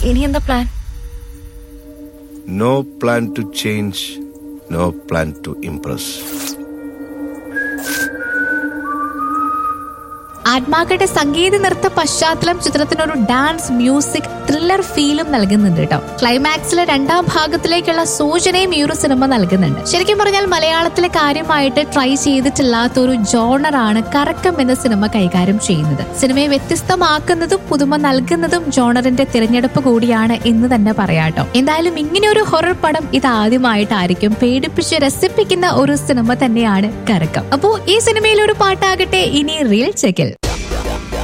ഇനി എന്താ plan no plan to change no plan to impress ആത്മാക്കളുടെ സംഗീത നൃത്ത പശ്ചാത്തലം ചിത്രത്തിനൊരു ഡാൻസ് മ്യൂസിക് ത്രില്ലർ ഫീലും നൽകുന്നുണ്ട് കേട്ടോ ക്ലൈമാക്സിലെ രണ്ടാം ഭാഗത്തിലേക്കുള്ള സൂചനയും ഈ ഒരു സിനിമ നൽകുന്നുണ്ട് ശരിക്കും പറഞ്ഞാൽ മലയാളത്തിലെ കാര്യമായിട്ട് ട്രൈ ചെയ്തിട്ടില്ലാത്ത ഒരു ജോണറാണ് കറക്കം എന്ന സിനിമ കൈകാര്യം ചെയ്യുന്നത് സിനിമയെ വ്യത്യസ്തമാക്കുന്നതും പുതുമ നൽകുന്നതും ജോണറിന്റെ തിരഞ്ഞെടുപ്പ് കൂടിയാണ് എന്ന് തന്നെ പറയാട്ടോ എന്തായാലും ഇങ്ങനെ ഒരു ഹൊറർ പടം ഇത് ആദ്യമായിട്ടായിരിക്കും പേടിപ്പിച്ച് രസിപ്പിക്കുന്ന ഒരു സിനിമ തന്നെയാണ് കറക്കം അപ്പോ ഈ സിനിമയിൽ ഒരു പാട്ടാകട്ടെ ഇനി റിയൽ ചെക്കിൽ